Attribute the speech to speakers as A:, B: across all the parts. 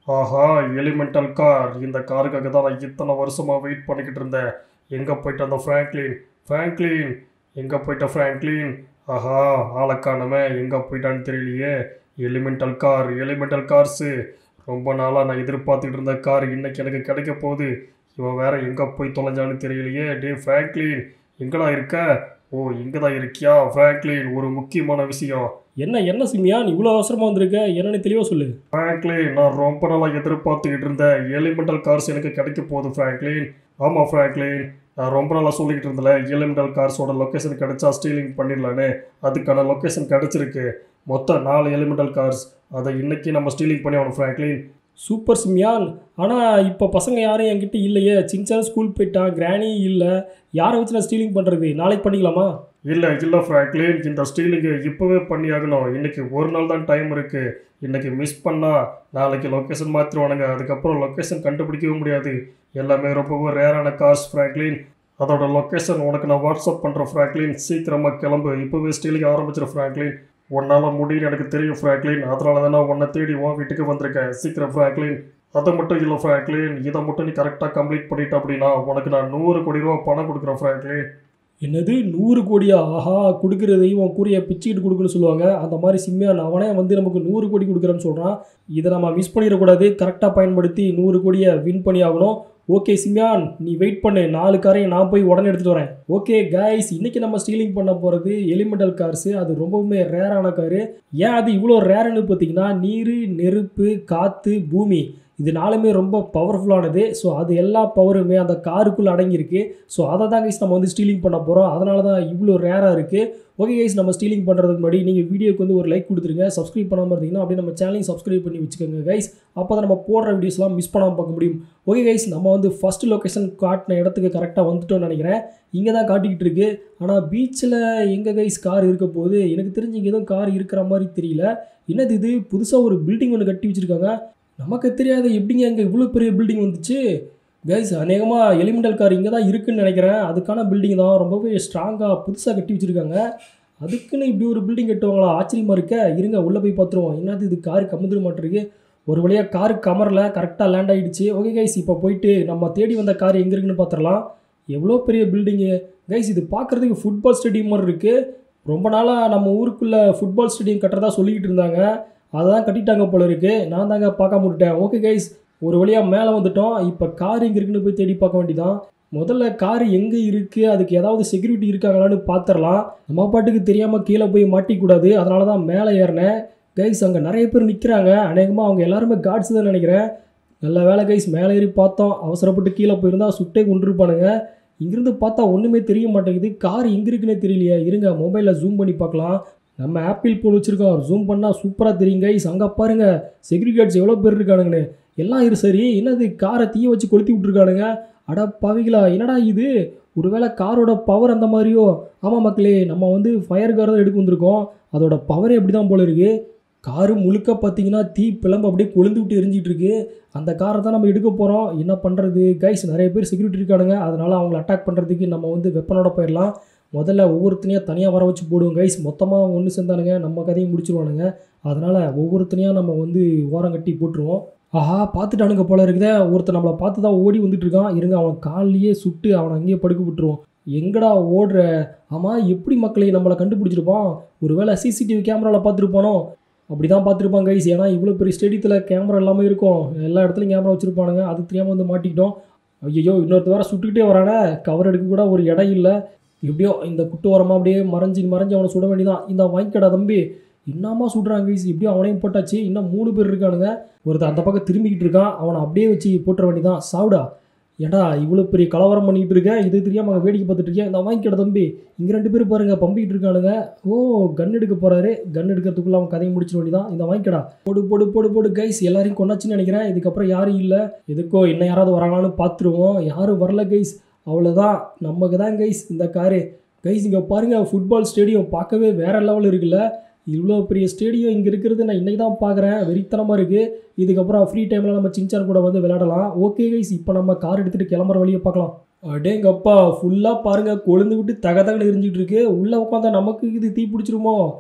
A: ஆஹா elemental car இந்த காருக்காக தான் நான் இத்தனை வருஷமாக வெயிட் பண்ணிக்கிட்டு இருந்தேன் எங்கே போயிட்டு அந்த ஃப்ராங்க்லின் ஃப்ராங்க்லின் எங்கே போயிட்ட ஃப்ராங்க்லின் ஆஹா ஆளை காணுமே எங்கே போயிட்டான்னு தெரியலையே எலிமெண்டல் கார் எலிமெண்டல் கார்ஸு ரொம்ப நாளாக நான் எதிர்பார்த்துக்கிட்டு இருந்த கார் இன்னைக்கு எனக்கு கிடைக்க போகுது இவன் வேற எங்கே போய் தொலைஞ்சான்னு தெரியலையே டே ஃப்ராங்க்லின் எங்கடா இருக்க ஓ இங்கே தான் இருக்கியா ஃப்ராங்க்லின் ஒரு முக்கியமான விஷயம்
B: என்ன என்ன சிமியான் இவ்வளோ அவசரமாக வந்திருக்க என்னன்னு தெளிவாக சொல்லு
A: ஃப்ராங்க்லின் நான் ரொம்ப நாளாக எதிர்பார்த்துக்கிட்டு இருந்தேன் எலிமெண்டல் கார்ஸ் எனக்கு கிடைக்க போகுது ஃப்ராங்க்லின் ஆமாம் ஃப்ராங்க்லின் நான் ரொம்ப நாளாக சொல்லிக்கிட்டு இருந்தேன் எலிமெண்டல் கார்ஸோட லொக்கேஷன் கிடைச்சா ஸ்டீலிங் பண்ணிடலான்னு அதுக்கான லொக்கேஷன் கிடைச்சிருக்கு மொத்தம் நாலு எலிமெண்டல் கார்ஸ் அதை இன்னைக்கு நம்ம ஸ்டீலிங் பண்ணி ஆகணும் ஃப்ராங்க்லின்
B: சூப்பர் சிமியான் ஆனால் இப்போ பசங்க யாரும் என்கிட்ட இல்லையே சின்சான் ஸ்கூல் போயிட்டான் கிராணி இல்லை யாரை வச்சு நான் ஸ்டீலிங் பண்ணுறது நாளைக்கு பண்ணிக்கலாமா
A: இல்லை இல்லை ஃப்ராங்க்லின் இந்த ஸ்டீலிங்கு இப்போவே பண்ணி ஆகணும் இன்னைக்கு ஒரு நாள் தான் டைம் இருக்குது இன்னைக்கு மிஸ் பண்ணால் நாளைக்கு லொக்கேஷன் மாற்றிடுவானுங்க அதுக்கப்புறம் லொக்கேஷன் கண்டுபிடிக்கவே முடியாது எல்லாமே ரொம்பவும் ரேரான கார்ஸ் ஃப்ராங்க்லின் அதோட லொக்கேஷன் உனக்கு நான் வாட்ஸ்அப் பண்ணுறேன் ஃப்ராங்க்லின் சீக்கிரமாக கிளம்பு இப்போவே ஸ்டீலிங் ஆரம்பிச்சிடும் ஃப்ராங்க்லின் உன்னால் முடியும் எனக்கு தெரியும் ஃப்ராங்க்லின் அதனால தான் நான் உன்னை தேடி உன் வீட்டுக்கு வந்திருக்கேன் சீக்கிரம் ஃப்ராங்க்லின் அதை மட்டும் இல்லை ஃப்ராங்க்லின் இதை மட்டும் நீ கரெக்டாக கம்ப்ளீட் பண்ணிட்ட அப்படின்னா உனக்கு நான் நூறு கோடி ரூபா பணம் கொடுக்குறேன் ஃப்ராங்க்லின்
B: என்னது நூறு கோடியா ஆஹா கொடுக்குறதையும் உன் கூறிய பிச்சுக்கிட்டு கொடுக்குன்னு சொல்லுவாங்க அந்த மாதிரி சிம்மியான் அவனே வந்து நமக்கு நூறு கோடி கொடுக்குறேன்னு சொல்கிறான் இதை நம்ம மிஸ் பண்ணிடக்கூடாது கரெக்டாக பயன்படுத்தி நூறு கோடியை வின் பண்ணி ஆகணும் ஓகே சிம்யான் நீ வெயிட் பண்ணு நாலு காரையும் நான் போய் உடனே எடுத்துகிட்டு வரேன் ஓகே கைஸ் இன்னைக்கு நம்ம ஸ்டீலிங் பண்ண போகிறது எலிமெண்டல் கார்ஸு அது ரொம்பவுமே ரேரான காரு ஏன் அது இவ்வளோ ரேருன்னு பார்த்தீங்கன்னா நீர் நெருப்பு காற்று பூமி இது நாலுமே ரொம்ப பவர்ஃபுல்லானது ஸோ அது எல்லா பவருமே அந்த காருக்குள்ளே அடங்கியிருக்கு ஸோ அதை தான் கைஸ் நம்ம வந்து ஸ்டீலிங் பண்ண போகிறோம் அதனால தான் இவ்வளோ ரேராக இருக்குது ஓகே கைஸ் நம்ம ஸ்டீலிங் பண்ணுறதுக்கு முன்னாடி நீங்கள் வீடியோக்கு வந்து ஒரு லைக் கொடுத்துருங்க சப்ஸ்கிரைப் பண்ணாமல் இருந்தீங்கன்னா அப்படியே நம்ம சேனலையும் சப்ஸ்கிரைப் பண்ணி வச்சுக்கோங்க கைஸ் அப்போ தான் நம்ம போடுற வீடியோஸ்லாம் மிஸ் பண்ணாமல் பார்க்க முடியும் ஓகே கைஸ் நம்ம வந்து ஃபஸ்ட் லொக்கேஷன் காட்டின இடத்துக்கு கரெக்டாக வந்துட்டோம்னு நினைக்கிறேன் இங்கே தான் காட்டிக்கிட்டு இருக்கு ஆனால் பீச்சில் எங்கே கைஸ் கார் இருக்க போகுது எனக்கு தெரிஞ்சு இங்கே எதுவும் கார் இருக்கிற மாதிரி தெரியல என்னது இது புதுசாக ஒரு பில்டிங் ஒன்று கட்டி வச்சுருக்காங்க நமக்கு தெரியாத எப்படிங்க இங்கே இவ்வளோ பெரிய பில்டிங் வந்துச்சு கைஸ் அநேகமாக எலிமெண்டல் கார் இங்கே தான் இருக்குன்னு நினைக்கிறேன் அதுக்கான பில்டிங் தான் ரொம்பவே ஸ்ட்ராங்காக புதுசாக கட்டி வச்சுருக்காங்க அதுக்குன்னு இப்படி ஒரு பில்டிங் கட்டுவாங்களா ஆச்சரியமாக இருக்க இருங்க உள்ளே போய் பார்த்துருவோம் என்னது இது கார் கமுந்துட மாட்டிருக்கு ஒரு வழியாக கார் கமரில் கரெக்டாக லேண்ட் ஆகிடுச்சு ஓகே கைஸ் இப்போ போயிட்டு நம்ம தேடி வந்த கார் எங்கே இருக்குன்னு பார்த்துடலாம் எவ்வளோ பெரிய பில்டிங்கு கைஸ் இது பார்க்குறதுக்கு ஃபுட்பால் ஸ்டேடியம் மாதிரி இருக்குது ரொம்ப நாளாக நம்ம ஊருக்குள்ளே ஃபுட்பால் ஸ்டேடியம் கட்டுறதா சொல்லிக்கிட்டு இருந்தாங்க அதை தான் கட்டிட்டாங்க போல இருக்குது நான் தாங்க பார்க்காம விட்டேன் ஓகே கைஸ் ஒரு வழியாக மேலே வந்துட்டோம் இப்போ கார் எங்கே இருக்குன்னு போய் தேடி பார்க்க வேண்டியதான் முதல்ல கார் எங்கே இருக்குது அதுக்கு ஏதாவது செக்யூரிட்டி இருக்காங்களான்னு பார்த்துடலாம் நம்ம பாட்டுக்கு தெரியாமல் கீழே போய் மாட்டிக்கூடாது அதனால தான் மேலே ஏறினேன் கைஸ் அங்கே நிறைய பேர் நிற்கிறாங்க அநேகமாக அவங்க எல்லாருமே காட்ஸ் தான் நினைக்கிறேன் நல்ல வேலை கைஸ் மேலே ஏறி பார்த்தோம் அவசரப்பட்டு கீழே போயிருந்தா சுட்டே கொண்டிருப்பானுங்க இங்கிருந்து பார்த்தா ஒன்றுமே தெரிய மாட்டேங்குது கார் எங்கே இருக்குன்னே தெரியலையே இருங்க மொபைலில் ஜூம் பண்ணி பார்க்கலாம் நம்ம ஆப்பிள் ஃபோன் வச்சுருக்கோம் ஜூம் பண்ணால் சூப்பராக தெரியும் கைஸ் அங்கே பாருங்க செக்யூரிட்டி கார்ட்ஸ் எவ்வளோ பேர் இருக்கானுங்கன்னு எல்லாம் இரு சரி என்னது காரை தீய வச்சு கொளுத்தி விட்ருக்கானுங்க அட பாவிகளா என்னடா இது ஒருவேளை காரோட பவர் அந்த மாதிரியோ ஆமாம் மக்களே நம்ம வந்து ஃபயர் கார் தான் எடுக்க வந்திருக்கோம் அதோட பவரே எப்படி தான் போல இருக்குது காரு முழுக்க பார்த்தீங்கன்னா தீ பிளம்பு அப்படியே கொழுந்து விட்டு எரிஞ்சிட்டு இருக்கு அந்த காரை தான் நம்ம எடுக்க போகிறோம் என்ன பண்ணுறது கைஸ் நிறைய பேர் செக்யூரிட்டி இருக்கானுங்க அதனால் அவங்கள அட்டாக் பண்ணுறதுக்கு நம்ம வந்து வெப்பனோட போயிடலாம் முதல்ல ஒவ்வொருத்தனையாக தனியாக வர வச்சு போடுவோம் கைஸ் மொத்தமாக ஒன்று சேர்ந்தானுங்க நம்ம கதையும் முடிச்சிருவானுங்க அதனால் ஒவ்வொருத்தனையாக நம்ம வந்து ஓரம் கட்டி போட்டுருவோம் ஆஹா பார்த்துட்டானுங்க போல இருக்குதே ஒருத்தன் நம்மளை பார்த்து தான் ஓடி வந்துட்டு இருக்கான் இருங்க அவன் கால்லையே சுட்டு அவனை அங்கேயே படுக்க விட்டுருவோம் எங்கடா ஓடுற ஆமாம் எப்படி மக்களை நம்மளை கண்டுபிடிச்சிருப்பான் ஒருவேளை சிசிடிவி கேமராவில் பார்த்துருப்பானோ அப்படி தான் பார்த்துருப்பாங்க கைஸ் ஏன்னா இவ்வளோ பெரிய ஸ்டேடியத்தில் கேமரா எல்லாமே இருக்கும் எல்லா இடத்துலையும் கேமரா வச்சுருப்பானுங்க அது தெரியாமல் வந்து மாட்டிக்கிட்டோம் ஐயோ இன்னொருத்த வேற சுட்டுக்கிட்டே வரானே கவர் எடுக்க கூட ஒரு இடம் இல்லை எப்படியோ இந்த குட்டு ஓரமாக அப்படியே மறைஞ்சு மறைஞ்சு அவனை சுட வேண்டியதான் இந்த வாங்கிக்கடா தம்பி என்னமா சுடுறாங்க கைஸ் இப்படியும் அவனையும் போட்டாச்சு இன்னும் மூணு பேர் இருக்கானுங்க ஒருத்தன் அந்த பக்கம் திரும்பிக்கிட்டு இருக்கான் அவனை அப்படியே வச்சு போட்டுற வேண்டியதான் சாவுடா ஏடா இவ்வளோ பெரிய கலவரம் பண்ணிக்கிட்டு இருக்கேன் இது தெரியாமல் அங்கே வேடிக்கை பார்த்துட்டு இருக்கேன் இந்த வாங்கிக்கடா தம்பி இங்கே ரெண்டு பேர் பாருங்க பம்பிக்கிட்டு இருக்கானுங்க ஓ கன் எடுக்க போறாரு கன் எடுக்கிறதுக்குள்ள அவன் கதையை முடிச்சிட வேண்டியதான் இந்த வாங்கிக்கடா போடு போடு போடு போடு கைஸ் எல்லாரையும் கொண்டாச்சுன்னு நினைக்கிறேன் இதுக்கப்புறம் யாரும் இல்லை எதுக்கோ இன்னும் யாராவது வராங்களான்னு பார்த்துருவோம் யாரும் வரல கைஸ் அவ்வளோதான் நமக்கு தான் கைஸ் இந்த காரு கைஸ் இங்கே பாருங்க ஃபுட்பால் ஸ்டேடியம் பார்க்கவே வேற லெவல் இருக்குல்ல இவ்வளோ பெரிய ஸ்டேடியம் இங்கே இருக்கிறது நான் இன்றைக்கி தான் பார்க்குறேன் வெறித்தனமாக இருக்குது இதுக்கப்புறம் ஃப்ரீ டைமில் நம்ம சின்சான் கூட வந்து விளையாடலாம் ஓகே கைஸ் இப்போ நம்ம கார் எடுத்துகிட்டு கிளம்புற வழியை பார்க்கலாம் அடேங்கப்பா ஃபுல்லாக பாருங்கள் கொழுந்து விட்டு தக தகன்னு எரிஞ்சிட்டு இருக்கு உள்ளே உட்காந்தா நமக்கு இது தீ பிடிச்சிருமோ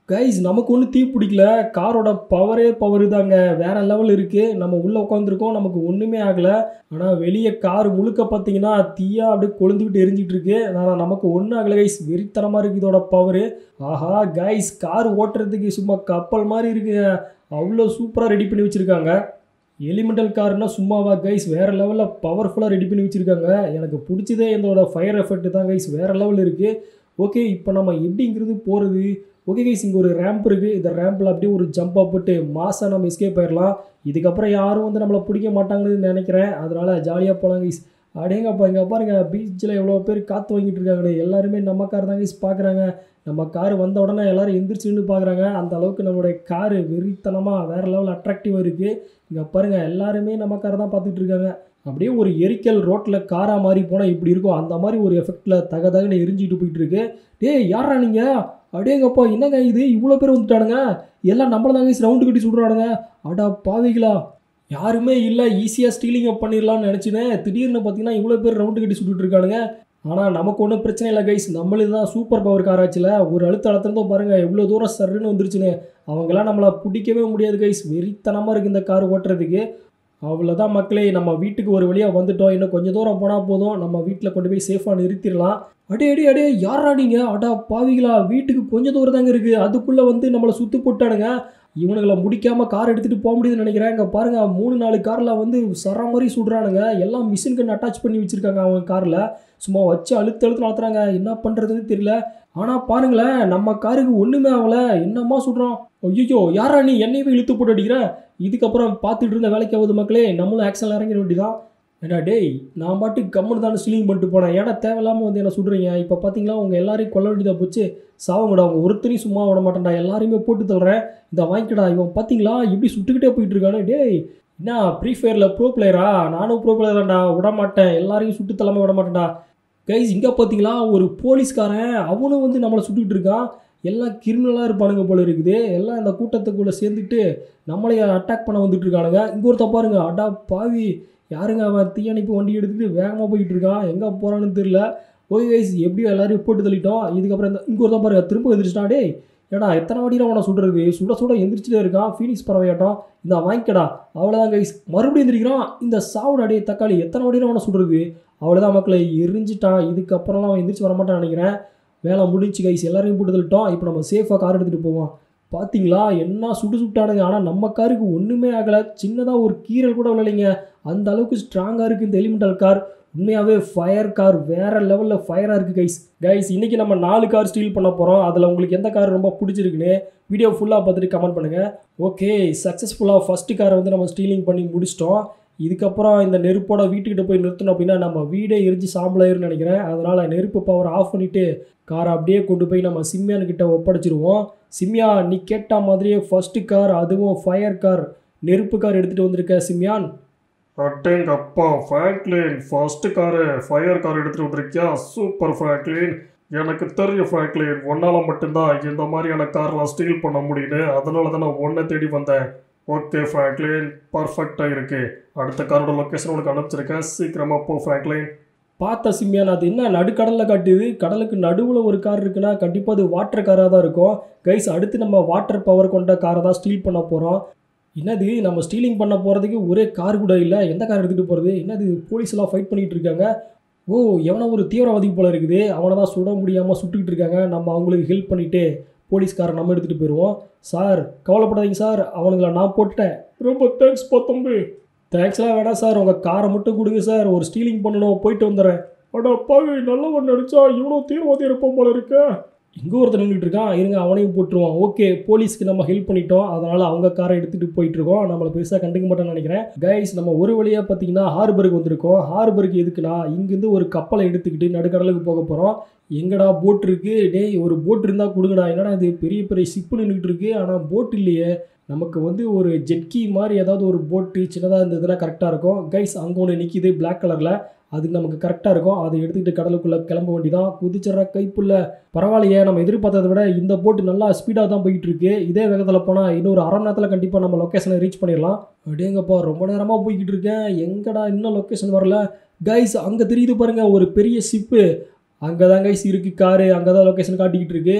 B: கைஸ் நமக்கு ஒன்றும் தீ பிடிக்கல காரோட பவரே பவர் தாங்க வேற லெவல் இருக்குது நம்ம உள்ளே உட்காந்துருக்கோம் நமக்கு ஒன்றுமே ஆகலை ஆனால் வெளியே கார் முழுக்க பார்த்தீங்கன்னா தீயா அப்படியே கொழுந்துக்கிட்டு எரிஞ்சிட்டு இருக்கு ஆனால் நமக்கு ஒன்றும் ஆகலை கைஸ் வெறித்தனமாக இருக்குது இதோட பவர் ஆஹா கைஸ் கார் ஓட்டுறதுக்கு சும்மா கப்பல் மாதிரி இருக்குங்க அவ்வளோ சூப்பராக ரெடி பண்ணி வச்சுருக்காங்க எலிமெண்டல் கார்னா சும்மாவா கைஸ் வேறு லெவலில் பவர்ஃபுல்லாக ரெடி பண்ணி வச்சுருக்காங்க எனக்கு பிடிச்சதே இதோட ஃபயர் எஃபெக்ட் தான் கைஸ் வேறு லெவல் இருக்குது ஓகே இப்போ நம்ம எப்படிங்கிறது போகிறது ஓகே கைஸ் இங்கே ஒரு ரேம்ப் இருக்குது இந்த ரேம்பில் அப்படியே ஒரு ஜம்ப் போட்டு மாசாக நம்ம எஸ்கேப் ஆயிடலாம் இதுக்கப்புறம் யாரும் வந்து நம்மளை பிடிக்க மாட்டாங்கன்னு நினைக்கிறேன் அதனால் ஜாலியாக போகலாம் கைஸ் அடேங்கப்பா இங்கே பாருங்க பீச்சில் எவ்வளோ பேர் காற்று வாங்கிட்டு இருக்காங்கன்னு எல்லாருமே நம்ம கார் தான் கைஸ் பார்க்குறாங்க நம்ம கார் வந்த உடனே எல்லாரும் எந்திரிச்சு நின்று பார்க்குறாங்க அந்த அளவுக்கு நம்மளுடைய காரு வெறித்தனமாக வேறு லெவல் அட்ராக்டிவாக இருக்குது இங்கே பாருங்கள் எல்லாருமே நம்ம காரை தான் பார்த்துட்டு இருக்காங்க அப்படியே ஒரு எரிக்கல் ரோட்டில் காரா மாதிரி போனால் இப்படி இருக்கும் அந்த மாதிரி ஒரு எஃபெக்டில் தக தகன்னு எரிஞ்சிட்டு போயிட்டு இருக்கு டேய் யாரா நீங்கள் அடேங்கப்பா என்னங்க இது இவ்வளோ பேர் வந்துட்டானுங்க எல்லாம் நம்மள தாங்க ரவுண்டு கட்டி சுடுறானுங்க அடா பாவிகளா யாருமே இல்லை ஈஸியாக ஸ்டீலிங்கை பண்ணிடலாம்னு நினச்சினேன் திடீர்னு பார்த்தீங்கன்னா இவ்வளோ பேர் ரவுண்டு கட்டி சுட்டுட்டு இருக்கானுங்க ஆனால் நமக்கு ஒன்றும் பிரச்சனை இல்லை கைஸ் நம்மளுக்கு தான் சூப்பர் பவர் காராச்சில் ஒரு அழுத்த அழுத்தம் பாருங்கள் எவ்வளோ தூரம் சர்ன்னு வந்துருச்சுன்னு அவங்களாம் நம்மளை பிடிக்கவே முடியாது கைஸ் வெறித்தனமாக இருக்குது இந்த கார் ஓட்டுறதுக்கு அவ்வளோதான் மக்களே நம்ம வீட்டுக்கு ஒரு வழியாக வந்துட்டோம் இன்னும் கொஞ்சம் தூரம் போனால் போதும் நம்ம வீட்டில் கொண்டு போய் சேஃபாக நிறுத்திடலாம் அடே அடே அடே யாரா நீங்கள் அடா பாவிகளா வீட்டுக்கு கொஞ்சம் தூரம் தாங்க இருக்குது அதுக்குள்ளே வந்து நம்மளை சுற்று போட்டானுங்க இவனுங்களை முடிக்காமல் கார் எடுத்துகிட்டு போக முடியுதுன்னு நினைக்கிறேன் இங்கே பாருங்கள் மூணு நாலு காரில் வந்து சர மாதிரி சுடுறானுங்க எல்லாம் மிஷின் கன் அட்டாச் பண்ணி வச்சுருக்காங்க அவங்க காரில் சும்மா வச்சு அழுத்து அழுத்து நடத்துகிறாங்க என்ன பண்ணுறதுன்னு தெரியல ஆனால் பாருங்களேன் நம்ம காருக்கு ஒன்றுமே ஆகலை என்னம்மா சுடுறோம் ஐயோ யாரா நீ என்னையவே இழுத்து போட்டு அடிக்கிற இதுக்கப்புறம் பார்த்துட்டு இருந்த வேலைக்கு ஆகுது மக்களே நம்மளும் ஆக்ஷனில் இறங்கிட வேண்டியதான் ஏடா டேய் நான் பாட்டுக்கு கம்முன்னு தானே ஸ்லீங் பண்ணிட்டு போனேன் ஏடா தேவையில்லாமல் வந்து என்ன சுடுறீங்க இப்போ பார்த்தீங்களா உங்கள் எல்லாரையும் கொல்ல வேண்டியதாக போச்சு சாவங்கடா அவங்க ஒருத்தரையும் சும்மா விட மாட்டேன்டா எல்லாரையுமே போட்டு தள்ளுறேன் இதை வாங்கிக்கடா இவன் பார்த்தீங்களா எப்படி சுட்டுக்கிட்டே போயிட்டு இருக்கானு டேய் என்ன ஃப்ரீ ஃபயரில் ப்ரோ பிளேயரா நானும் ப்ரோ பிளேயர் தான்டா விட மாட்டேன் எல்லாரையும் சுட்டு தள்ளாமல் விட மாட்டேன்டா கைஸ் இங்கே பார்த்தீங்களா ஒரு போலீஸ்காரன் அவனும் வந்து நம்மளை சுட்டுக்கிட்டு இருக்கான் எல்லாம் கிரிமினலாக இருப்பானுங்க போல இருக்குது எல்லாம் இந்த கூட்டத்துக்குள்ளே சேர்ந்துட்டு நம்மளைய அட்டாக் பண்ண வந்துட்டு இருக்கானுங்க இங்கே ஒருத்த பாருங்க அடா பாவி யாருங்க அவன் தீயணைப்பு வண்டி எடுத்துகிட்டு வேகமாக போயிட்டு இருக்கான் எங்கே போகிறான்னு தெரில ஓகே கைஸ் எப்படியோ எல்லாரையும் போட்டு தள்ளிட்டோம் இதுக்கப்புறம் இந்த இங்கே ஒருத்தன் பாருங்க திரும்ப எந்திரிச்சிட்டா டேய் ஏடா எத்தனை வாடியில் அவனை சுடுறது சுட சுட எந்திரிச்சிட்டே இருக்கான் ஃபீனிக்ஸ் பறவையாட்டம் இந்த வாங்கிக்கடா அவ்வளோதான் கைஸ் மறுபடியும் எந்திரிக்கிறான் இந்த சாவுடா டே தக்காளி எத்தனை வாடியில் அவனை சுடுறது அவ்வளோதான் மக்களை எரிஞ்சிட்டான் இதுக்கப்புறம்லாம் அவன் எந்திரிச்சு வரமாட்டான்னு நினைக்கிறேன் வேலை முடிஞ்சு கைஸ் எல்லாரையும் போட்டு தள்ளிட்டோம் இப்போ நம்ம சேஃபாக கார் எடுத்துகிட்டு போவோம் பார்த்தீங்களா என்ன சுட்டு சுட்டானுங்க ஆனால் நம்ம காருக்கு ஒன்றுமே ஆகலை சின்னதாக ஒரு கீரல் கூட விளையிங்க அந்த அளவுக்கு ஸ்ட்ராங்காக இருக்குது இந்த எலிமெண்டல் கார் உண்மையாகவே ஃபயர் கார் வேறு லெவலில் ஃபயராக இருக்குது கைஸ் கைஸ் இன்றைக்கி நம்ம நாலு கார் ஸ்டீல் பண்ண போகிறோம் அதில் உங்களுக்கு எந்த கார் ரொம்ப பிடிச்சிருக்குன்னு வீடியோ ஃபுல்லாக பார்த்துட்டு கமெண்ட் பண்ணுங்கள் ஓகே சக்ஸஸ்ஃபுல்லாக ஃபஸ்ட்டு காரை வந்து நம்ம ஸ்டீலிங் பண்ணி முடிச்சிட்டோம் இதுக்கப்புறம் இந்த நெருப்போட வீட்டுக்கிட்ட போய் நிறுத்தணும் அப்படின்னா நம்ம வீடே எரிஞ்சு சாம்பலாயிருன்னு நினைக்கிறேன் அதனால் நெருப்பு பவர் ஆஃப் பண்ணிவிட்டு காரை அப்படியே கொண்டு போய் நம்ம சிம்யான் கிட்ட ஒப்படைச்சிருவோம் சிம்யா நீ கேட்ட மாதிரியே ஃபஸ்ட்டு கார் அதுவும் ஃபயர் கார் நெருப்பு கார் எடுத்துகிட்டு வந்திருக்க சிம்யான்
A: அட்டேங்கப்பா Franklin first car fire car எடுத்துகிட்டு வந்திருக்கியா சூப்பர் ஃப்ராங்க்லின் எனக்கு தெரியும் ஃப்ராங்க்லின் உன்னால் மட்டும்தான் இந்த மாதிரியான கார்லாம் ஸ்டீல் பண்ண முடியுது அதனால தான் நான் ஒன்றை தேடி வந்தேன் ஓகே ஃப்ராங்க்லின் பர்ஃபெக்டாக இருக்கு அடுத்த காரோட லொக்கேஷன் உனக்கு அனுப்பிச்சிருக்கேன் சீக்கிரமாக போ ஃப்ராங்க்லின்
B: பார்த்த சிம்யான் அது என்ன நடுக்கடலில் காட்டுது கடலுக்கு நடுவில் ஒரு கார் இருக்குன்னா கண்டிப்பாக அது வாட்டர் காராக தான் இருக்கும் கைஸ் அடுத்து நம்ம வாட்டர் பவர் கொண்ட காரை தான் ஸ்டீல் பண்ண போகிறோம் என்னது நம்ம ஸ்டீலிங் பண்ண போகிறதுக்கு ஒரே கார் கூட இல்லை எந்த கார் எடுத்துகிட்டு போகிறது என்னது போலீஸ் எல்லாம் ஃபைட் பண்ணிகிட்டு இருக்காங்க ஓ எவனோ ஒரு தீவிரவாதி போல இருக்குது அவனை தான் சுட முடியாமல் சுட்டுக்கிட்டு இருக்காங்க நம்ம அவங்களுக்கு ஹெல்ப் பண்ணிவிட்டு போலீஸ்காரை நம்ம எடுத்துகிட்டு போயிடுவோம் சார் கவலைப்படாதீங்க சார் அவனுங்களை நான் போட்டுட்டேன் ரொம்ப தேங்க்ஸ் பா தம்பி தேங்க்ஸ்லாம் வேணாம் சார் உங்கள் காரை மட்டும் கொடுங்க சார் ஒரு ஸ்டீலிங் பண்ணணும் போயிட்டு வந்துடுறேன் அடா பாவி நல்லவன் நினச்சா இவ்வளோ தீவிரவாதி இருப்போம் போல இருக்க இங்கே ஒருத்தர் நின்றுட்டு இருக்கான் இருங்க அவனையும் போட்டுருவான் ஓகே போலீஸ்க்கு நம்ம ஹெல்ப் பண்ணிட்டோம் அதனால் அவங்க காரை எடுத்துகிட்டு போயிட்டு இருக்கோம் நம்மளை பெருசாக கண்டுக்க மாட்டோம்னு நினைக்கிறேன் கைஸ் நம்ம ஒரு வழியாக பார்த்தீங்கன்னா ஹார்பருக்கு வந்திருக்கோம் ஹார்பருக்கு எதுக்குன்னா இங்கேருந்து ஒரு கப்பலை எடுத்துக்கிட்டு நடுக்கடலுக்கு போக போகிறோம் எங்கடா போட் இருக்கு டேய் ஒரு போட் இருந்தால் கொடுங்கடா என்னடா இது பெரிய பெரிய ஷிப்பு நின்றுட்டு இருக்கு ஆனால் போட் இல்லையே நமக்கு வந்து ஒரு ஜெட்கி மாதிரி ஏதாவது ஒரு போட்டு சின்னதாக இருந்ததுன்னா கரெக்டாக இருக்கும் கைஸ் அங்கே ஒன்று நிற்கிது பிளாக் கலரில் அது நமக்கு கரெக்டாக இருக்கும் அதை எடுத்துக்கிட்டு கடலுக்குள்ளே கிளம்ப வேண்டிதான் குதிச்சிட்ற கைப்புள்ள பரவாயில்லையே நம்ம எதிர்பார்த்ததை விட இந்த போட்டு நல்லா ஸ்பீடாக தான் போயிட்டு இருக்கு இதே வேகத்தில் போனால் இன்னொரு அரை மணி நேரத்தில் கண்டிப்பாக நம்ம லொக்கேஷனை ரீச் பண்ணிடலாம் அப்படியேங்கப்பா ரொம்ப நேரமாக போய்கிட்டு இருக்கேன் எங்கடா இன்னும் லொக்கேஷன் வரல கைஸ் அங்கே தெரியுது பாருங்க ஒரு பெரிய ஷிப்பு அங்கே தான் கைஸ் இருக்குது காரு அங்கே தான் லொக்கேஷன் காட்டிக்கிட்டு இருக்கு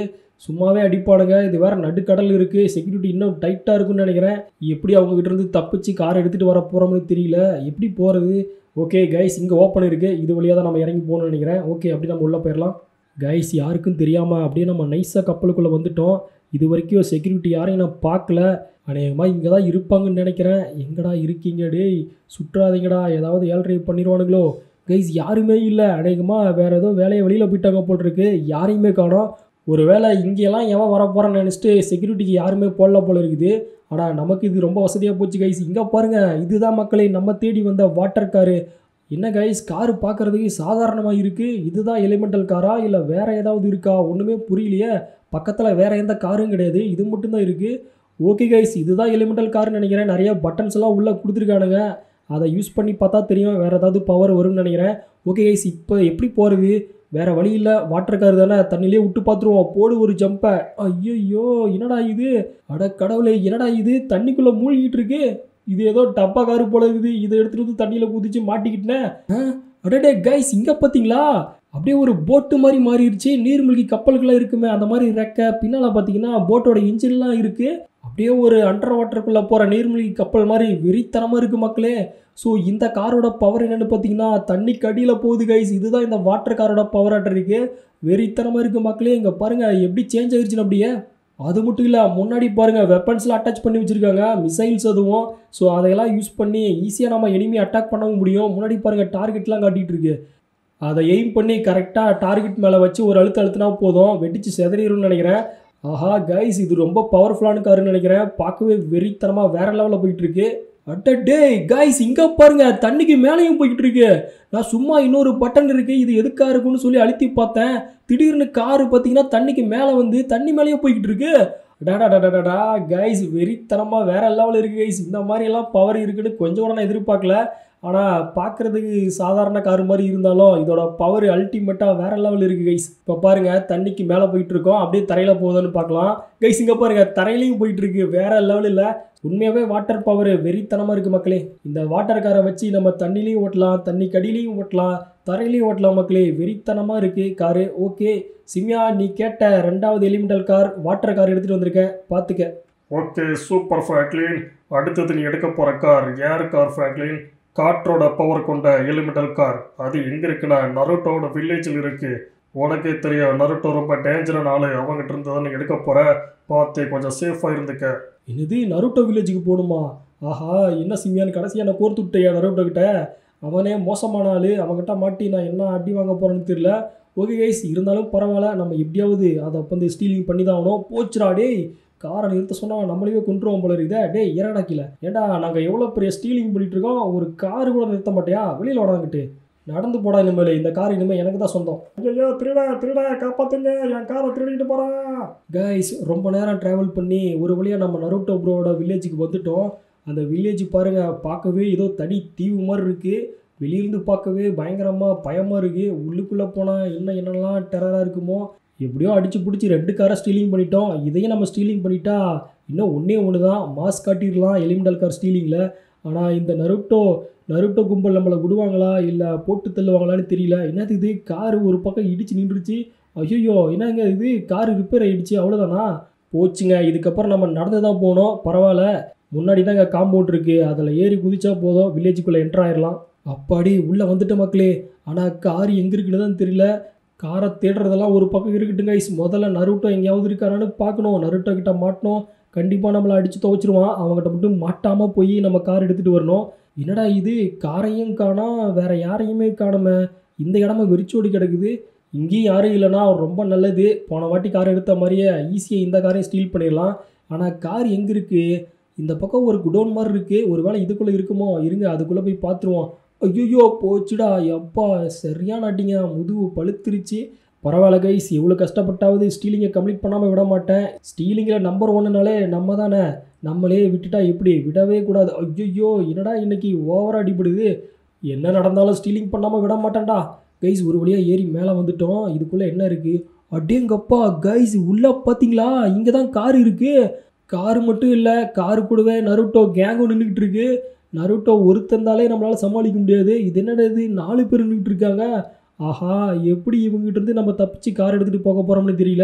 B: சும்மாவே அடிப்பானுங்க இது வேற நடுக்கடல் இருக்குது செக்யூரிட்டி இன்னும் டைட்டாக இருக்குன்னு நினைக்கிறேன் எப்படி அவங்க கிட்ட இருந்து தப்பிச்சு கார் எடுத்துகிட்டு வர போகிறோம்னு தெரியல எப்படி போகிறது ஓகே கைஸ் இங்கே ஓப்பன் இருக்குது இது வழியாக தான் நம்ம இறங்கி போகணும்னு நினைக்கிறேன் ஓகே அப்படி நம்ம உள்ளே போயிடலாம் கைஸ் யாருக்கும் தெரியாமல் அப்படியே நம்ம நைஸாக கப்பலுக்குள்ளே வந்துட்டோம் இது வரைக்கும் செக்யூரிட்டி யாரையும் நான் பார்க்கல அநேகமாக இங்கே தான் இருப்பாங்கன்னு நினைக்கிறேன் எங்கடா இருக்கீங்க டேய் சுற்றாதீங்கடா ஏதாவது ஏழ்ரை பண்ணிடுவானுங்களோ கைஸ் யாருமே இல்லை அநேகமாக வேறு ஏதோ வேலையை வெளியில் போயிட்டாங்க போல் இருக்கு யாரையுமே காணோம் ஒருவேளை இங்கெல்லாம் எவன் வர போகிறான்னு நினச்சிட்டு செக்யூரிட்டிக்கு யாருமே போடல போல இருக்குது ஆனால் நமக்கு இது ரொம்ப வசதியாக போச்சு கைஸ் இங்கே பாருங்கள் இதுதான் மக்களே நம்ம தேடி வந்த வாட்டர் காரு என்ன கைஸ் காரு பார்க்குறதுக்கு சாதாரணமாக இருக்குது இதுதான் எலிமெண்டல் காரா இல்லை வேறு ஏதாவது இருக்கா ஒன்றுமே புரியலையே பக்கத்தில் வேறு எந்த காரும் கிடையாது இது மட்டும்தான் இருக்குது ஓகே கைஸ் இதுதான் எலிமெண்டல் கார்னு நினைக்கிறேன் நிறைய பட்டன்ஸ் எல்லாம் உள்ளே கொடுத்துருக்கானுங்க அதை யூஸ் பண்ணி பார்த்தா தெரியும் வேறு ஏதாவது பவர் வரும்னு நினைக்கிறேன் ஓகே கைஸ் இப்போ எப்படி போகிறது வேறு வழி இல்லை வாட்டர் கார் தானே தண்ணியிலே விட்டு பார்த்துருவோம் போடு ஒரு ஜம்பை ஐயோ என்னடா இது அட கடவுளே என்னடா இது தண்ணிக்குள்ளே மூழ்கிட்டு இருக்கு இது ஏதோ டப்பா காரு போல இருக்குது இதை எடுத்துகிட்டு வந்து தண்ணியில் குதிச்சு மாட்டிக்கிட்டேன் ஆ, அடடே கைஸ் இங்கே பார்த்தீங்களா அப்படியே ஒரு போட்டு மாதிரி மாறிடுச்சு நீர்மூழ்கி கப்பல்கள்லாம் இருக்குமே அந்த மாதிரி ரெக்க பின்னால் பார்த்தீங்கன்னா போட்டோட இன்ஜின்லாம் இருக்குது அப்படியே ஒரு அண்டர் வாட்டருக்குள்ளே போகிற நீர்மூழ்கி கப்பல் மாதிரி வெறித்தனமாக இருக்குது மக்களே ஸோ இந்த காரோட பவர் என்னென்னு பார்த்தீங்கன்னா தண்ணிக்கு அடியில் போகுது கைஸ் இதுதான் இந்த வாட்டர் காரோட பவர் ஆட்டம் இருக்கு வெறித்தனமாக இருக்குது மக்களே இங்கே பாருங்கள் எப்படி சேஞ்ச் ஆகிருச்சுன்னு அப்படியே அது மட்டும் இல்லை முன்னாடி பாருங்கள் வெப்பன்ஸ்லாம் அட்டாச் பண்ணி வச்சுருக்காங்க மிசைல்ஸ் அதுவும் ஸோ அதையெல்லாம் யூஸ் பண்ணி ஈஸியாக நம்ம எனிமி அட்டாக் பண்ணவும் முடியும் முன்னாடி பாருங்கள் டார்கெட்லாம் காட்டிகிட்டு இருக்கு அதை எய்ம் பண்ணி கரெக்டாக டார்கெட் மேலே வச்சு ஒரு அழுத்த அழுத்தினா போதும் வெடிச்சு செதறிடும்னு நினைக்கிறேன் ஆஹா கைஸ் இது ரொம்ப பவர்ஃபுல்லான காருன்னு நினைக்கிறேன் பார்க்கவே வெறித்தனமாக வேற லெவலில் போயிட்டு இருக்கு அட்ட டேய் கைஸ் இங்கே பாருங்க தண்ணிக்கு மேலேயும் போய்கிட்டு இருக்கு நான் சும்மா இன்னொரு பட்டன் இருக்கு இது எதுக்கா இருக்குன்னு சொல்லி அழுத்தி பார்த்தேன் திடீர்னு காரு பார்த்தீங்கன்னா தண்ணிக்கு மேலே வந்து தண்ணி மேலேயே போய்கிட்டு இருக்கு டாடா டாடா கைஸ் வெறித்தனமாக வேற லெவல் இருக்கு கைஸ் இந்த மாதிரி எல்லாம் பவர் இருக்குன்னு கொஞ்சம் கூட நான் எதிர்பார்க்கல ஆனால் பார்க்குறதுக்கு சாதாரண கார் மாதிரி இருந்தாலும் இதோட பவர் அல்டிமேட்டாக வேற லெவல் இருக்குது கைஸ் இப்போ பாருங்கள் தண்ணிக்கு மேலே போயிட்டு இருக்கோம் அப்படியே தரையில் போகுதுன்னு பார்க்கலாம் கைஸ் இங்கே பாருங்கள் தரையிலையும் போயிட்டு இருக்கு வேற லெவல் இல்லை உண்மையாகவே வாட்டர் பவர் வெறித்தனமாக இருக்குது மக்களே இந்த வாட்டர் காரை வச்சு நம்ம தண்ணிலையும் ஓட்டலாம் தண்ணி கடியிலையும் ஓட்டலாம் தரையிலையும் ஓட்டலாம் மக்களே வெறித்தனமாக இருக்குது காரு ஓகே சிம்யா நீ கேட்ட ரெண்டாவது எலிமெண்டல் கார் வாட்டர் கார் எடுத்துகிட்டு வந்திருக்க பார்த்துக்க
A: ஓகே சூப்பர் ஃப்ராக்லின் அடுத்தது நீ எடுக்க போகிற கார் ஏர் கார் ஃப்ராக்லின் காற்றோட பவர் கொண்ட எலிமெண்டல் கார் அது எங்கே இருக்குன்னா நருட்டோட வில்லேஜில் இருக்குது உனக்கே தெரியும் நருட்டோ ரொம்ப டேஞ்சரான ஆளு அவங்ககிட்ட இருந்து தான் நீ எடுக்க போகிற பார்த்து கொஞ்சம் சேஃபாக இருந்துக்க
B: என்னது நருட்டோ வில்லேஜுக்கு போகணுமா ஆஹா என்ன சிம்யான்னு கடைசியாக நான் கோர்த்து விட்டையா நருட்டோ கிட்ட அவனே மோசமான ஆள் அவன்கிட்ட மாட்டி நான் என்ன அடி வாங்க போகிறேன்னு தெரியல ஓகே கைஸ் இருந்தாலும் பரவாயில்ல நம்ம எப்படியாவது அதை வந்து ஸ்டீலிங் பண்ணி தான் ஆகணும் போச்சுடா டேய் காரை நிறுத்த சொன்னால் நம்மளையே கொண்டுருவோம் போல இருக்குதே டேய் இறடா கீழே ஏண்டா நாங்கள் எவ்வளோ பெரிய ஸ்டீலிங் பண்ணிட்டு இருக்கோம் ஒரு காரு கூட நிறுத்த மாட்டியா வெளியில் வடாங்கிட்டு நடந்து போடா இனிமேல் இந்த கார் இனிமேல் எனக்கு தான் சொந்தம்
A: ஐயோ திருடா திருடா காப்பாத்துங்க என் காரை திருடிட்டு போகிறான்
B: கைஸ் ரொம்ப நேரம் ட்ராவல் பண்ணி ஒரு வழியாக நம்ம நருட்டோ ப்ரோவோட வில்லேஜுக்கு வந்துட்டோம் அந்த வில்லேஜ் பாருங்கள் பார்க்கவே ஏதோ தனி தீவு மாதிரி இருக்குது வெளியிருந்து பார்க்கவே பயங்கரமாக பயமாக இருக்குது உள்ளுக்குள்ளே போனால் என்ன என்னெல்லாம் டெரராக இருக்குமோ எப்படியோ அடிச்சு பிடிச்சி ரெண்டு காரை ஸ்டீலிங் பண்ணிட்டோம் இதையும் நம்ம ஸ்டீலிங் பண்ணிட்டா இன்னும் ஒன்றே ஒன்று தான் மாஸ் காட்டிடலாம் எலிமெண்டல் கார் ஸ்டீலிங்கில் ஆனால் இந்த நருட்டோ நருட்டோ கும்பல் நம்மளை விடுவாங்களா இல்லை போட்டு தள்ளுவாங்களான்னு தெரியல என்னது இது காரு ஒரு பக்கம் இடிச்சு நின்றுச்சு ஐயோ என்னங்க இது கார் ரிப்பேர் ஆயிடுச்சு அவ்வளோதானா போச்சுங்க இதுக்கப்புறம் நம்ம நடந்து தான் போகணும் பரவாயில்ல முன்னாடி தாங்க காம்பவுண்ட் இருக்குது அதில் ஏறி குதிச்சா போதும் வில்லேஜுக்குள்ளே என்ட்ரு ஆயிடலாம் அப்பாடி உள்ளே வந்துட்ட மக்களே ஆனால் கார் எங்கே இருக்குன்னு தான் தெரியல காரை தேடுறதெல்லாம் ஒரு பக்கம் இருக்கட்டும் கைஸ் முதல்ல நருட்டோ எங்கேயாவது இருக்காரான்னு பார்க்கணும் நருட்டோ கிட்ட மாட்டணும் கண்டிப்பாக நம்மளை அடித்து துவைச்சிருவான் அவங்ககிட்ட மட்டும் மாட்டாமல் போய் நம்ம கார் எடுத்துகிட்டு வரணும் என்னடா இது காரையும் காணோம் வேற யாரையுமே காணுமே இந்த இடமா வெறிச்சோடி கிடக்குது இங்கேயும் யாரும் இல்லைன்னா ரொம்ப நல்லது போன வாட்டி கார் எடுத்த மாதிரியே ஈஸியாக இந்த காரையும் ஸ்டீல் பண்ணிடலாம் ஆனால் கார் எங்கே இருக்குது இந்த பக்கம் ஒரு குடோன் மாதிரி இருக்குது ஒரு வேளை இதுக்குள்ளே இருக்குமோ இருங்க அதுக்குள்ளே போய் பார்த்துருவோம் ஐயோ போச்சுடா எப்பா சரியான அடிங்க முதுகு பழுத்துருச்சு பரவாயில்ல கைஸ் எவ்வளோ கஷ்டப்பட்டாவது ஸ்டீலிங்கை கம்ப்ளீட் பண்ணாமல் விட மாட்டேன் ஸ்டீலிங்கில் நம்பர் ஒன்றுனாலே நம்ம தானே நம்மளே விட்டுட்டா எப்படி விடவே கூடாது ஐயோ என்னடா இன்னைக்கு ஓவராக அடிபடுது என்ன நடந்தாலும் ஸ்டீலிங் பண்ணாமல் விட மாட்டேன்டா கைஸ் ஒரு வழியாக ஏறி மேலே வந்துட்டோம் இதுக்குள்ளே என்ன இருக்குது அடேங்கப்பா கைஸ் உள்ளே பார்த்தீங்களா இங்கே தான் கார் இருக்குது காரு மட்டும் இல்லை காரு கூடவே நருட்டோ கேங்கும் நின்றுக்கிட்டு இருக்கு நருட்டோ ஒருத்தந்தாலே நம்மளால் சமாளிக்க முடியாது இது என்னடா இது நாலு பேர் நின்றுட்டு இருக்காங்க ஆஹா எப்படி இவங்ககிட்ட இருந்து நம்ம தப்பிச்சு கார் எடுத்துகிட்டு போக போகிறோம்னு தெரியல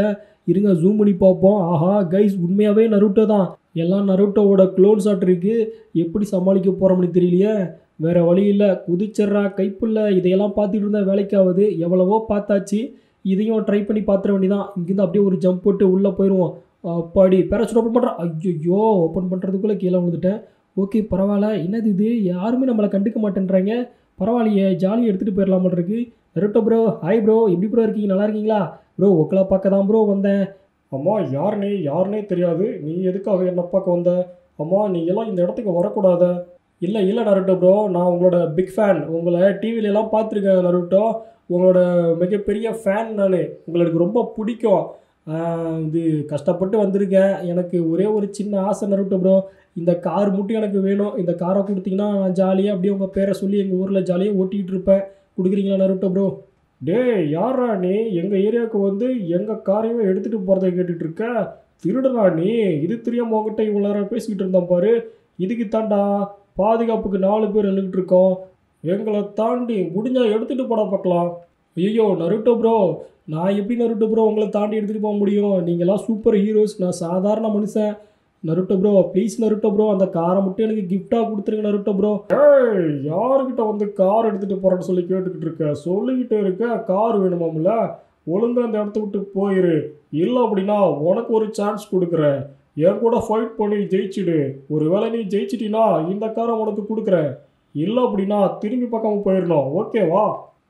B: இருங்க ஜூம் பண்ணி பார்ப்போம் ஆஹா கைஸ் உண்மையாகவே நருட்டோ தான் எல்லாம் நருட்டோவோட க்ளோன்ஸ் ஆட் இருக்கு எப்படி சமாளிக்க போகிறோம்னு தெரியலையே வேற வழி இல்லை குதிச்சிட்றா கைப்புள்ள இதையெல்லாம் பார்த்துட்டு இருந்தா வேலைக்காகுது எவ்வளவோ பார்த்தாச்சு இதையும் ட்ரை பண்ணி பார்த்துட வேண்டியதான் இங்கேருந்து அப்படியே ஒரு ஜம்ப் போட்டு உள்ளே போயிடுவோம் அப்பாடி பேராசூட் ஓப்பன் பண்ணுறான் ஐயோ ஓப்பன் பண்ணுறதுக்குள்ளே கீழே விழுந்துட்டேன் ஓகே பரவாயில்ல என்னது இது யாருமே நம்மளை கண்டுக்க மாட்டேன்றாங்க பரவாயில்லையே ஜாலியாக எடுத்துகிட்டு போயிடலாம் போல இருக்கு நருட்டோ ப்ரோ ஹாய் ப்ரோ எப்படி ப்ரோ இருக்கீங்க நல்லா இருக்கீங்களா ப்ரோ உங்களை பார்க்க தான் ப்ரோ வந்தேன்
A: அம்மா யார் நீ யாருனே தெரியாது நீ எதுக்காக என்ன பார்க்க வந்த அம்மா நீ எல்லாம் இந்த இடத்துக்கு வரக்கூடாத
B: இல்லை இல்லை நருட்டோ ப்ரோ நான் உங்களோட பிக் ஃபேன் உங்களை டிவில எல்லாம் பார்த்துருக்கேன் நருட்டோ உங்களோட மிகப்பெரிய ஃபேன் நான் உங்களுக்கு ரொம்ப பிடிக்கும் ஆஹ் இது கஷ்டப்பட்டு வந்திருக்கேன் எனக்கு ஒரே ஒரு சின்ன ஆசை நருட்டோ ப்ரோ இந்த கார் மட்டும் எனக்கு வேணும் இந்த காரை கொடுத்தீங்கன்னா நான் ஜாலியாக அப்படியே உங்கள் பேரை சொல்லி எங்கள் ஊரில் ஜாலியாக ஓட்டிகிட்டு இருப்பேன் கொடுக்குறீங்களா நருட்டோ ப்ரோ
A: டேய் யாரா நீ எங்கள் ஏரியாவுக்கு வந்து எங்கள் காரையும் எடுத்துகிட்டு போகிறத கேட்டுட்டு இருக்க திருடுறா நீ இது தெரியாம உங்ககிட்ட இவ்வளோ நேரம் பேசிக்கிட்டு இருந்தேன் பாரு இதுக்கு தாண்டா பாதுகாப்புக்கு நாலு பேர் நின்றுட்டு இருக்கோம் எங்களை தாண்டி முடிஞ்சா எடுத்துகிட்டு போட பார்க்கலாம்
B: ஐயோ நருட்டோ ப்ரோ நான் எப்படி நருட்டோ ப்ரோ உங்களை தாண்டி எடுத்துகிட்டு போக முடியும் நீங்களாம் சூப்பர் ஹீரோஸ் நான் சாதாரண மனுஷன் Naruto bro please Naruto bro அந்த காரை மட்டும் எனக்கு கிஃப்டாக கொடுத்துருங்க நருட்டோ ப்ரோ
A: ஏய் யாருக்கிட்ட வந்து கார் எடுத்துகிட்டு போகிறேன்னு சொல்லி கேட்டுக்கிட்டு இருக்க சொல்லிக்கிட்டே இருக்க கார் வேணுமாம்ல ஒழுங்கா அந்த இடத்த விட்டு போயிரு இல்லை அப்படின்னா உனக்கு ஒரு சான்ஸ் கொடுக்குறேன் என் கூட ஃபைட் பண்ணி ஜெயிச்சிடு ஒருவேளை நீ ஜெயிச்சிட்டினா இந்த காரை உனக்கு கொடுக்குறேன் இல்லை அப்படின்னா திரும்பி பக்கம் போயிடணும் ஓகேவா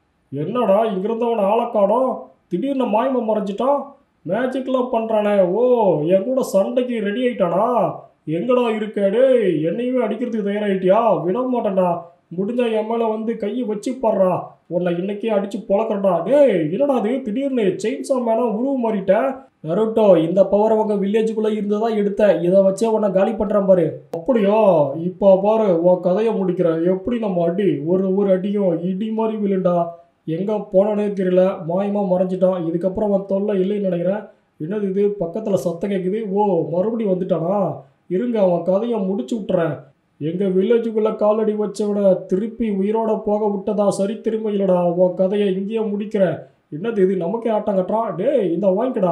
A: என்னடா இங்கிருந்தவன் ஆளக்காடம் திடீர்னு மாயமா மறைஞ்சிட்டான் மேஜிக்லாம் பண்ணுறானே ஓ என் கூட சண்டைக்கு ரெடி ஆயிட்டானா எங்கடா இருக்க டேய் என்னையுமே அடிக்கிறதுக்கு தயாராகிட்டியா விட மாட்டேன்டா முடிஞ்சா என் மேலே வந்து கையை வச்சு பாடுறா உன்னை இன்னைக்கே அடிச்சு பொழக்கிறடா டேய் என்னடா அது திடீர்னு செயின்ஸா மேலே உருவு மாறிட்ட
B: நருட்டோ இந்த பவர் உங்க வில்லேஜுக்குள்ளே இருந்ததா எடுத்தேன் இதை வச்சே உன்னை காலி பண்ணுறேன் பாரு
A: அப்படியா இப்போ பாரு உன் கதையை முடிக்கிறேன் எப்படி நம்ம அடி ஒரு ஒரு அடியும் இடி மாதிரி விழுண்டா எங்கே போனானே தெரியல மாயமா மறைஞ்சிட்டான் இதுக்கப்புறம் அவன் தொல்லை இல்லைன்னு நினைக்கிறேன் என்னது இது பக்கத்தில் சத்தம் கேட்குது ஓ மறுபடியும் வந்துட்டானா இருங்க அவன் கதையை முடிச்சு விட்டுறேன் எங்கள் வில்லேஜுக்குள்ளே காலடி வச்சவனை திருப்பி உயிரோட போக விட்டதா சரி திரும்ப இல்லடா உன் கதையை இங்கேயே முடிக்கிறேன் என்னது இது நமக்கே ஆட்டம் கட்டுறான் டேய் இந்த வாங்கிக்கடா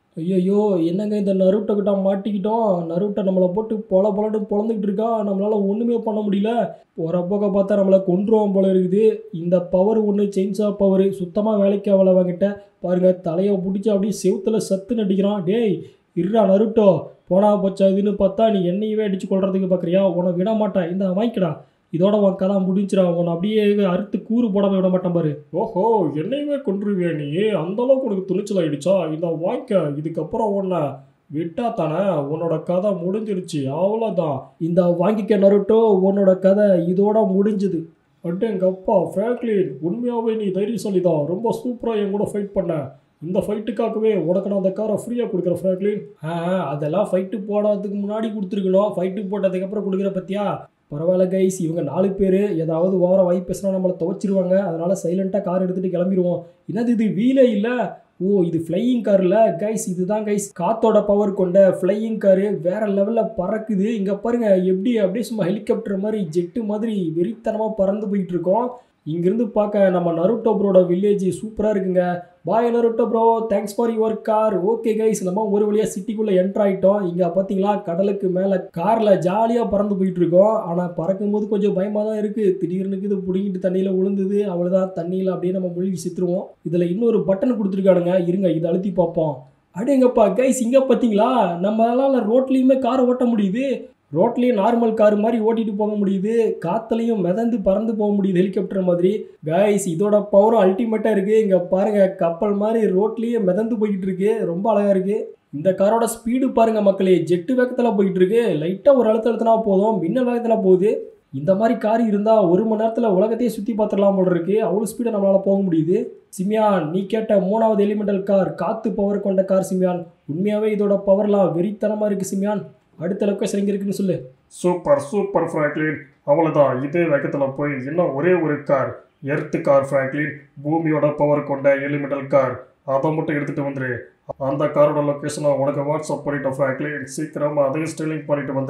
B: ஐயோ என்னங்க இந்த நருட்டோ கிட்ட மாட்டிக்கிட்டோம் நருட்டோ நம்மளை போட்டு பொல பொலன்னு பொழந்துக்கிட்டு இருக்கா நம்மளால ஒன்றுமே பண்ண முடியல போகிற போக பார்த்தா நம்மளை கொன்றுவோம் போல இருக்குது இந்த பவர் ஒன்று செயின்ஸா பவர் சுத்தமாக வேலைக்கு அவளை வாங்கிட்ட பாருங்க தலையை பிடிச்சி அப்படியே செவுத்துல சத்து நடிக்கிறான் டேய் இருடா நருட்டோ போனா போச்சா இதுன்னு பார்த்தா நீ என்னையவே அடிச்சு கொள்றதுக்கு பார்க்குறியா உன்னை விட மாட்டேன் இந்த வாங்கிக்கடா இதோட உன் கதை முடிஞ்சிடா உன்னை அப்படியே அறுத்து கூறு போடாம விட மாட்டேன் பாரு
A: ஓஹோ என்னையுமே கொன்றுவியா நீ அந்த அளவுக்கு உனக்கு துணிச்சல் ஆயிடுச்சா இந்த வாய்க்க இதுக்கப்புறம் உன்னை விட்டா தானே உன்னோட கதை முடிஞ்சிருச்சு அவ்வளோதான்
B: இந்த வாங்கிக்க நருட்டோ உன்னோட கதை இதோட முடிஞ்சுது
A: அட்டேங்கப்பா ஃப்ராங்க்லின் உண்மையாகவே நீ தைரியசாலி தான் ரொம்ப சூப்பராக என் கூட ஃபைட் பண்ண இந்த ஃபைட்டுக்காகவே உனக்கு நான் அந்த காரை ஃப்ரீயாக கொடுக்குறேன் ஃப்ராங்க்லின்
B: ஆ அதெல்லாம் ஃபைட்டு போடாததுக்கு முன்னாடி கொடுத்துருக்கணும் ஃபைட்டு போட்டதுக்கப்புறம் கொடுக்குற பத்தியா பரவாயில்ல கைஸ் இவங்க நாலு பேர் ஏதாவது ஓவர வாய் பேசினா நம்மளை துவச்சிருவாங்க அதனால சைலண்ட்டாக கார் எடுத்துகிட்டு கிளம்பிடுவோம் என்னது இது வீலே இல்லை ஓ இது ஃப்ளையிங் கார் இல்லை கைஸ் இதுதான் கைஸ் காத்தோட பவர் கொண்ட ஃப்ளையிங் காரு வேற லெவலில் பறக்குது இங்கே பாருங்க எப்படி அப்படியே சும்மா ஹெலிகாப்டர் மாதிரி ஜெட்டு மாதிரி வெறித்தனமாக பறந்து போயிட்டு இருக்கோம் இங்கிருந்து பார்க்க நம்ம நருட்டோ ப்ரோட வில்லேஜ் சூப்பராக இருக்குங்க bye Naruto bro thanks for your car okay guys நம்ம ஒரு வழியாக சிட்டிக்குள்ளே என்ட்ரு ஆகிட்டோம் இங்கே பார்த்தீங்களா கடலுக்கு மேலே காரில் ஜாலியாக பறந்து போயிட்டு இருக்கோம் ஆனால் பறக்கும்போது கொஞ்சம் பயமாக தான் இருக்குது திடீர்னு இது பிடிங்கிட்டு தண்ணியில் விழுந்தது அவ்வளோதான் தண்ணியில் அப்படியே நம்ம மூழ்கி சித்துருவோம் இதில் இன்னொரு பட்டன் கொடுத்துருக்கானுங்க இருங்க இதை அழுத்தி பார்ப்போம் அடேங்கப்பா கைஸ் இங்கே பார்த்தீங்களா நம்மளால ரோட்லேயுமே கார் ஓட்ட முடியுது ரோட்லேயே நார்மல் கார் மாதிரி ஓட்டிட்டு போக முடியுது காத்துலையும் மிதந்து பறந்து போக முடியுது ஹெலிகாப்டர் மாதிரி கைஸ் இதோட பவரும் அல்டிமேட்டாக இருக்குது இங்கே பாருங்க கப்பல் மாதிரி ரோட்லேயே மிதந்து போய்கிட்டு இருக்கு ரொம்ப அழகாக இருக்குது இந்த காரோட ஸ்பீடு பாருங்க மக்களே ஜெட்டு வேகத்தில் போயிட்டு இருக்கு லைட்டாக ஒரு அழுத்த அழுத்தினா போதும் மின்னல் வேகத்தில் போகுது இந்த மாதிரி கார் இருந்தால் ஒரு மணி நேரத்தில் உலகத்தையே சுற்றி பார்த்துடலாம் போல இருக்கு அவ்வளோ ஸ்பீடை நம்மளால் போக முடியுது சிமியான் நீ கேட்ட மூணாவது எலிமெண்டல் கார் காற்று பவர் கொண்ட கார் சிமியான் உண்மையாகவே இதோட பவர்லாம் வெறித்தனமாக இருக்குது சிமியான் அடுத்த லொக்கேஷன் எங்கே இருக்குன்னு சொல்லு
A: சூப்பர் சூப்பர் ஃப்ராங்க்லின் அவ்வளோதான் இதே வேகத்தில் போய் இன்னும் ஒரே ஒரு கார் எர்த்து கார் ஃப்ராங்க்லின் பூமியோட பவர் கொண்ட எலிமெண்டல் கார் அதை மட்டும் எடுத்துகிட்டு வந்துரு அந்த காரோட லொக்கேஷனை உனக்கு வாட்ஸ்அப் பண்ணிட்டேன் ஃப்ராங்க்லின் சீக்கிரமாக அதையும் ஸ்டெல்லிங் பண்ணிட்டு வந்துரு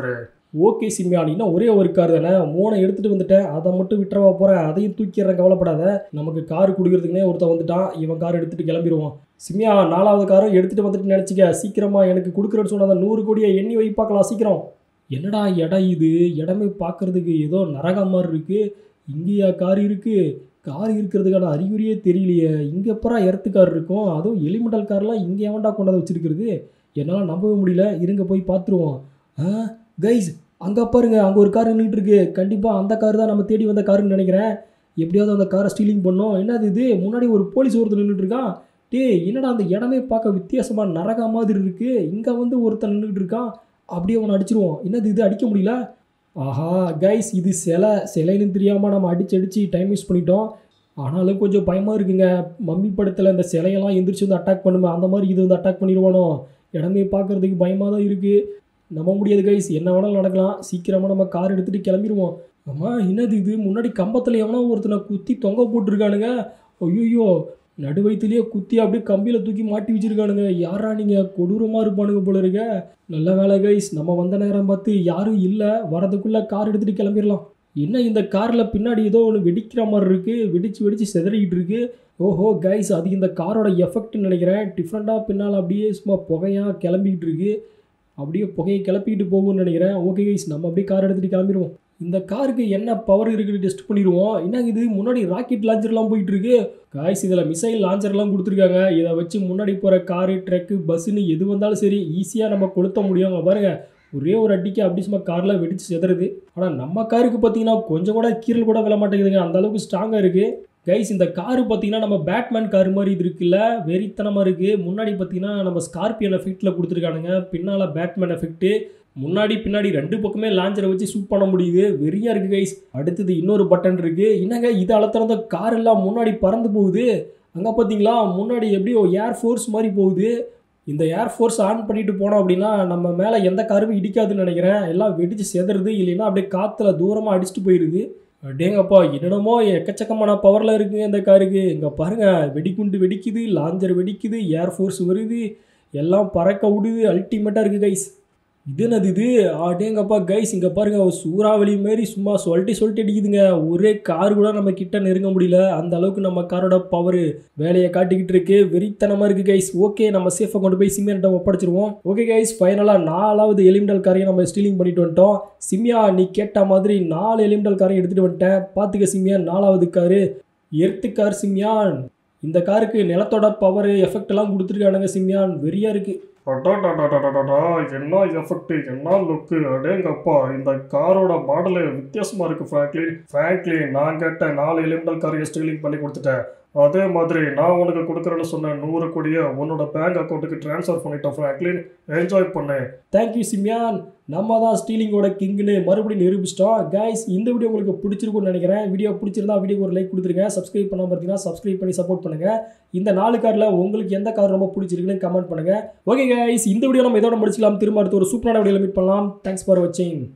B: ஓகே சிம்யான் இன்னும் ஒரே ஒரு கார் தானே மூணை எடுத்துகிட்டு வந்துட்டேன் அதை மட்டும் விட்டுறவா போகிறேன் அதையும் தூக்கிடுறேன் கவலைப்படாத நமக்கு கார் கொடுக்குறதுக்குனே ஒருத்தன் வந்துட்டான் இவன் கார் எடுத்துகிட்டு கிளம்பிடுவான் சிம்யா நாலாவது காரும் எடுத்துகிட்டு வந்துட்டு நினச்சிக்க சீக்கிரமாக எனக்கு கொடுக்குறேன்னு சொன்ன அந்த நூறு கோடியை எண்ணி வை பார்க்கலாம் சீக்கிரம் என்னடா இடம் இது இடமே பார்க்கறதுக்கு ஏதோ நரகம் மாதிரி இருக்குது இங்கேயா கார் இருக்குது கார் இருக்கிறதுக்கான அறிகுறியே தெரியலையே இங்கே எப்பரா எர்த்து கார் இருக்கும் அதுவும் எலிமெண்டல் கார்லாம் இங்கே எவன்டா கொண்டாந்து வச்சிருக்கிறது என்னால் நம்பவே முடியல இருங்க போய் பார்த்துருவோம் ஆ கைஸ் அங்கே பாருங்க அங்கே ஒரு கார் நின்றுட்டு இருக்கு கண்டிப்பாக அந்த கார் தான் நம்ம தேடி வந்த காருன்னு நினைக்கிறேன் எப்படியாவது அந்த காரை ஸ்டீலிங் பண்ணோம் என்னது இது முன்னாடி ஒரு போலீஸ் ஒருத்தர் நின்றுட்டு இருக்கான் டேய் என்னடா அந்த இடமே பார்க்க வித்தியாசமாக நரகா மாதிரி இருக்குது இங்கே வந்து ஒருத்தன் நின்றுட்டு இருக்கான் அப்படியே அவனை அடிச்சிருவோம் என்னது இது அடிக்க முடியல ஆஹா கைஸ் இது சிலை சிலைன்னு தெரியாமல் நம்ம அடிச்சு அடித்து டைம் வேஸ்ட் பண்ணிட்டோம் ஆனாலும் கொஞ்சம் பயமாக இருக்குங்க மம்மி படத்தில் இந்த சிலையெல்லாம் எந்திரிச்சு வந்து அட்டாக் பண்ணுமே அந்த மாதிரி இது வந்து அட்டாக் பண்ணிடுவானோ இடமே பார்க்குறதுக்கு பயமாக தான் இருக்குது நம்ப முடியாது கைஸ் என்ன வேணாலும் நடக்கலாம் சீக்கிரமாக நம்ம கார் எடுத்துகிட்டு கிளம்பிடுவோம் அம்மா என்னது இது முன்னாடி கம்பத்தில் எவனோ ஒருத்தனை குத்தி தொங்க போட்டிருக்கானுங்க ஐயோ நடு வயிற்றுலேயே குத்தி அப்படியே கம்பியில் தூக்கி மாட்டி வச்சிருக்கானுங்க யாரா நீங்கள் கொடூரமாக இருப்பானுங்க போல இருக்க நல்ல வேலை கைஸ் நம்ம வந்த நேரம் பார்த்து யாரும் இல்லை வரதுக்குள்ளே கார் எடுத்துகிட்டு கிளம்பிடலாம் என்ன இந்த காரில் பின்னாடி ஏதோ ஒன்று வெடிக்கிற மாதிரி இருக்குது வெடிச்சு வெடிச்சு செதறிக்கிட்டு இருக்கு ஓஹோ கைஸ் அது இந்த காரோட எஃபெக்ட்னு நினைக்கிறேன் டிஃப்ரெண்ட்டாக பின்னால் அப்படியே சும்மா புகையாக கிளம்பிக்கிட்டு இருக்கு அப்படியே புகையை கிளப்பிக்கிட்டு போகும்னு நினைக்கிறேன் ஓகே கைஸ் நம்ம அப்படியே கார் எடுத்துகிட்டு கிளம்பிடுவோம் இந்த காருக்கு என்ன பவர் இருக்குன்னு டெஸ்ட் பண்ணிடுவோம் என்னங்க இது முன்னாடி ராக்கெட் லான்ச்சர்லாம் போயிட்டு இருக்கு காய்ஸ் இதில் மிசைல் லான்ச்சர்லாம் கொடுத்துருக்காங்க இதை வச்சு முன்னாடி போகிற காரு ட்ரக்கு பஸ்ஸுன்னு எது வந்தாலும் சரி ஈஸியாக நம்ம கொளுத்த முடியும் அங்க பாருங்க ஒரே ஒரு அடிக்கு அப்படி சும்மா காரில் வெடிச்சு செதறுது ஆனால் நம்ம காருக்கு பார்த்தீங்கன்னா கொஞ்சம் கூட கீரல் கூட விழ மாட்டேங்குதுங்க அந்த அளவுக்கு ஸ்ட்ராங்காக இருக்குது கைஸ் இந்த காரு பார்த்தீங்கன்னா நம்ம பேட்மேன் கார் மாதிரி இது இருக்குல்ல வெறித்தனமாக இருக்குது முன்னாடி பார்த்தீங்கன்னா நம்ம ஸ்கார்பியன் எஃபெக்ட்டில் கொடுத்துருக்கானுங்க பின்னால் பேட்மேன் எஃபெக்ட்டு முன்னாடி பின்னாடி ரெண்டு பக்கமே லாஞ்சரை வச்சு ஷூட் பண்ண முடியுது வெறியா இருக்கு கைஸ் அடுத்தது இன்னொரு பட்டன் இருக்கு என்னங்க இது அளத்துறத கார் எல்லாம் முன்னாடி பறந்து போகுது அங்கே பார்த்தீங்களா முன்னாடி எப்படியோ ஏர் ஃபோர்ஸ் மாதிரி போகுது இந்த ஏர் ஃபோர்ஸ் ஆன் பண்ணிட்டு போனோம் அப்படின்னா நம்ம மேலே எந்த காருமே இடிக்காதுன்னு நினைக்கிறேன் எல்லாம் வெடிச்சு செதறுது இல்லைன்னா அப்படியே காற்றுல தூரமாக அடிச்சுட்டு போயிடுது அடேங்கப்பா என்னென்னமோ எக்கச்சக்கமான பவரில் இருக்குங்க இந்த காருக்கு இங்கே பாருங்க வெடிகுண்டு வெடிக்குது லாஞ்சர் வெடிக்குது ஏர் ஃபோர்ஸ் வருது எல்லாம் பறக்க விடுது அல்டிமேட்டாக இருக்குது கைஸ் இது என்னது இது அடேங்கப்பா கைஸ் இங்கே பாருங்க ஒரு சூறாவளி மாரி சும்மா சொல்லிட்டு சொல்லிட்டு அடிக்குதுங்க ஒரே கார் கூட நம்ம கிட்ட நெருங்க முடியல அந்த அளவுக்கு நம்ம காரோட பவர் வேலையை காட்டிக்கிட்டு இருக்கு வெறித்தனமாக இருக்கு கைஸ் ஓகே நம்ம சேஃபாக கொண்டு போய் சிம்மியான்ட்ட ஒப்படைச்சிருவோம் ஓகே கைஸ் ஃபைனலாக நாலாவது எலிமெண்டல் காரையும் நம்ம ஸ்டீலிங் பண்ணிட்டு வந்துட்டோம் சிம்யா நீ கேட்ட மாதிரி நாலு எலிமெண்டல் காரையும் எடுத்துகிட்டு வந்துட்டேன் பார்த்துக்க சிம்யா நாலாவது காரு எர்த்து கார் சிம்யான் இந்த காருக்கு நிலத்தோட பவர் எஃபெக்ட் எல்லாம் கொடுத்துருக்கானுங்க சிம்யான் வெறியா இருக்கு
A: அடாடாடாடாடாடா என்ன எஃபெக்ட் என்ன லுக்கு அடேங்கப்பா இந்த காரோட மாடலு வித்தியாசமா இருக்கு ஃப்ராங்க்லின் ஃப்ராங்க்லின் நான் கேட்ட நாலு எலிமெண்டல் காரையை ஸ்டீலிங் பண்ணி கொடுத்துட்டேன் அதே மாதிரி நான் உனக்கு கொடுக்குறேன்னு சொன்ன நூறு கோடியை உன்னோட பேங்க் அக்கௌண்ட்டுக்கு ட்ரான்ஸ்ஃபர் பண்ணிட்டேன் ஃப்ராங்க்லின் என்ஜாய் பண்ணு
B: தேங்க்யூ சிம்யான் நம்ம தான் ஸ்டீலிங்கோட கிங்னு மறுபடியும் நிரூபிச்சிட்டோம் கைஸ் இந்த வீடியோ உங்களுக்கு பிடிச்சிருக்கும்னு நினைக்கிறேன் வீடியோ பிடிச்சிருந்தா வீடியோ ஒரு லைக் கொடுத்துருங்க சப்ஸ்கிரைப் பண்ணாம பார்த்தீங்கன்னா சப்ஸ்கிரைப் பண்ணி சப்போர்ட் பண்ணுங்க இந்த நாலு காரில் உங்களுக்கு எந்த கார் ரொம்ப பிடிச்சிருக்குன்னு கமெண்ட் பண்ணுங்க ஓகே கைஸ் இந்த வீடியோ நம்ம இதோட முடிச்சுக்கலாம் திரும்ப அடுத்து ஒரு சூப்பரான வீடியோவில் மீட் பண்ணலாம் தேங்க்ஸ் ஃபார் வாட்சிங்